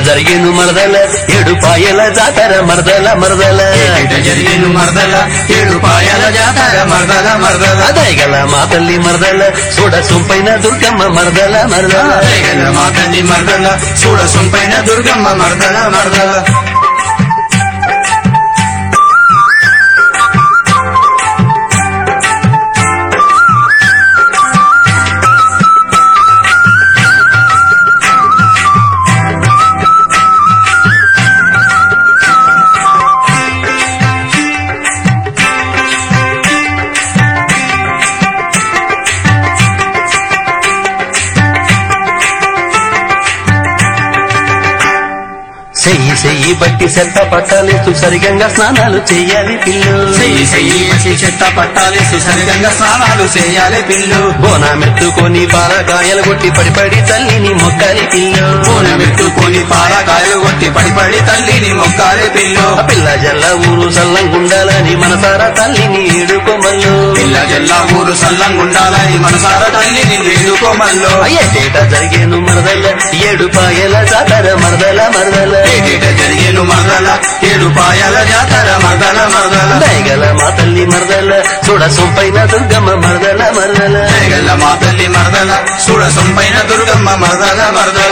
జరిగేను మరదల ఏడు పాయల జాతర మరదల మరదల ఏట జరిగేను మరదల ఏడు పాయాల జాతర మరదల మరదల అదయగల మా తల్లి మరదల చూడ సొంపైన దుర్గమ్మ మరదల మరదల జయగల మా తల్లి మరదల చూడ సొంపైన దుర్గమ్మ మరదల మరదల చెయ్యి చెయ్యి బట్టి చెత్త పట్టాలేస్తూ సరిగంగా స్నానాలు చెయ్యాలి పిల్లు చెయ్యి చెయ్యి వేసి చెత్త పట్టాలేసి సరిగంగా స్నానాలు చేయాలి పిల్లు బోనామెత్తుకొని పాలకాయలు కొట్టి పడి పడి తల్లిని మొక్కాలి పిల్లు పూనమెత్తుకొని పాలకాయలు కొట్టి పడి పడి తల్లిని మొక్కాలి పిల్లు ఆ పిల్ల జల్ల ఊరు సల్లంగుండాలని మనసారా తల్లిని ఏడుకోమల్లు పిల్ల జల్లా ఊరు సల్లంగుండాలని మనసార తల్లిని వేడుకోమల్లో అయ్యేటేట జరిగేను మరదల ఏడు పాయల జాతర మరదల మరదల ఏటేట జరిగేను మరదల ఏడు పాయాల జాతర మరదల మరదల దయగల మా తల్లి మరదల చూడ సొంపైన దుర్గమ్మ మరదల మరదల జయగల్ల మా తల్లి మరదల చూడ సొంపైన దుర్గమ్మ మరదల మరదల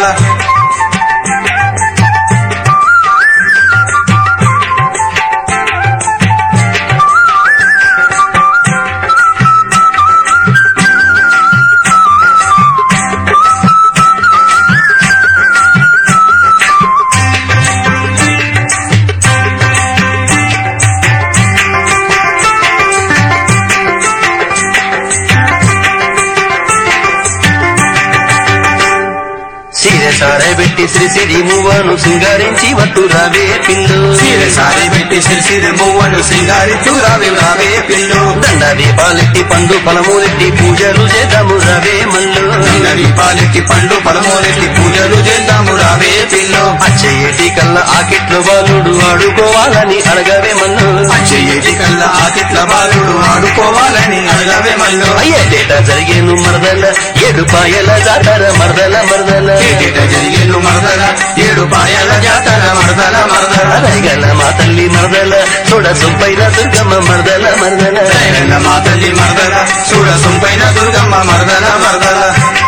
సీరె సారే పెట్టి శ్రీ సిరి మువ్వను సింగారించి వట్టు రావే పిల్లు సీరె సారి పెట్టి సిరిసిరి మువ్వను సింగారి చూరావి రావే పిల్లు దండ దీపాలెట్టి పండు ఫలములెట్టి పూజలు చేద్దాము రావే మల్లు నంగని పాలెట్టి పండు పలమూలెట్టి పూజలు చేద్దాము రావే పిల్లు అచ్చయ్యేటి కల్లా ఆకిట్లో బాలుడు ఆడుకోవాలని అడగవే మల్లు అచ్చయ్యేటి కల్లా ఆకిట్ల బాలుడు ఆడుకోవాలని అడగవే మల్లు అయ్యేటేట జరిగేను మరదల ఏడు పాయల జాతర మరదల మరదల ఏటేట జరిగేను మరదల ఏడు పాయాల జాతర మరదల మరదల అరగల మా తల్లి మరదల చూడ సొంపైన దుర్గమ్మ మరదల మరదల జయగల్ల మా తల్లి మరదల చూడ సొంపైన దుర్గమ్మ మరదల మరదల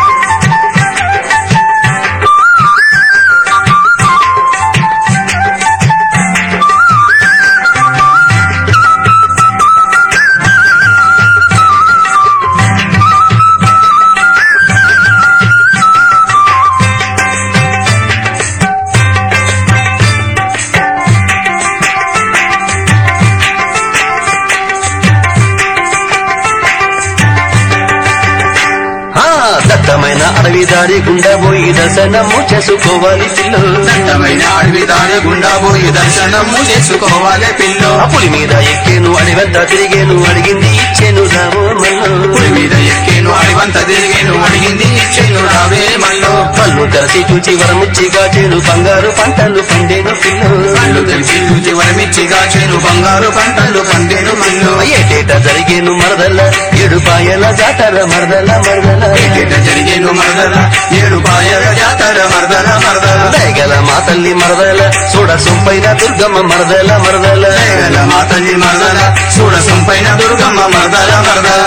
ఆ దట్టమైన అడవి దారి గుండా పోయి దర్శనము చేసుకోవాలి పిల్లు దట్టమైన అడవి దారి గుండా పోయి దర్శనము చేసుకోవాలి పిల్లు ఆ పులి మీద ఎక్కేను అడివద్ద తిరిగేను అడిగింది ఇచ్చేను రాము మల్లు పులి మీద ఎక్కేను అడివంత తిరిగేను అడిగింది ఇచ్చేను రావే మల్లో కళ్ళు తెరచి చూచి వరముచ్చి కాచేను బంగారు పంటలు పండేను పిల్లు కళ్ళు తెలిసి చూచి వరమిచ్చి గాచేను బంగారు పంటలు పండేను మల్లో ఏటేట జరిగేను మరదల ఏడు పాయల జాతర మరదల మరదల ఏటేట జరిగేను మరదల ఏడు పాయల జాతర మరదల మరదల దయగల మా తల్లి మరదల చూడ సొంపైన దుర్గమ్మ మరదల మరదల జయగల మా తల్లి మరదల చూడ సొంపైన దుర్గమ్మ మరదల మరదల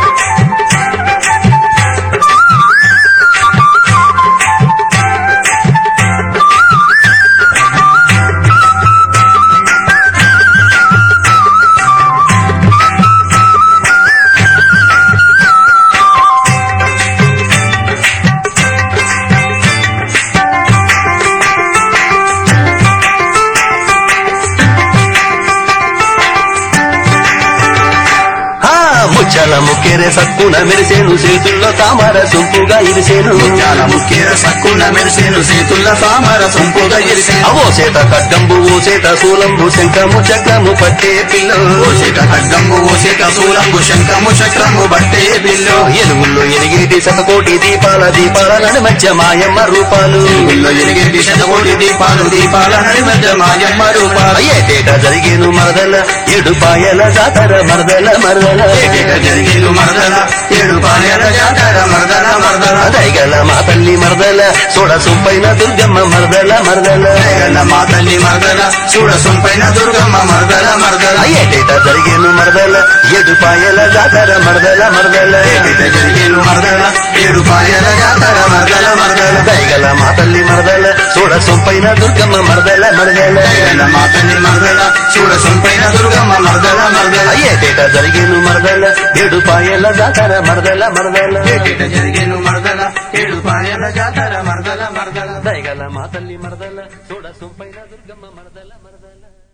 ఆ ముచ్చల ముక్కెరె సక్కున మెరిసేను చేతుల్లో తామర సొంపుగా ఇరిసేను ముత్యాల ముఖ్యర సక్కున మెరిసేను చేతుల్ల తామర సొంపుగా ఇరిసేను అవో చేత ఖడ్గంబు ఓ చేత శూలంబు శంఖము చక్రము పట్టే పిల్లు ఓసేట ఖడ్గంబు ఓసేట శూలంబు శంఖము చక్రము బట్టే బిల్లు ఎలుగుల్లో ఎలిగేటి శతకోటి దీపాల దీపాల నడి మధ్య మాయమ్మ రూపాలు ఇల్లు ఎలిగేటి శతకోటి దీపాలు దీపాల నడిమధ్య మాయమ్మ రూపాలు ఏటేట జరిగేను మరదల ఏడు పాయల జాతర మరదల మరదల ఏటేట జరిగేను మరదల ఏడు పాయల జాతర మరదల మరదల దయగల మా తల్లి మరదల చూడ సొంపైన దుర్గమ్మ మరదల మరదల జగన్న మా తల్లి మరదల చూడ సొంపైన దుర్గమ్మ మరదల మరదల ఏటేట జరిగేను మరదల ఏడు పాయల జాతర మరదల మరదల ఏటిట జరిగేను మరదల ఏడు పాయల జాతర మరదల మరదల దయగల మా తల్లి మరదల చూడ సొంపైన దుర్గమ్మ మరదల మరదల జగన్న మా తల్లి మరదల చూడ సొంపైన దుర్గమ్మ మరదల మరదల ఏటేట జరిగేను మరదల ఏడు పాయల జాతర మరదల మరదల ఏటిట జరిగేను మరదల ఏడు పాయల జాతర మరదల మరదల దయగల మా తల్లి మరదల చూడ సొంపైన దుర్గమ్మ మరదల మరదల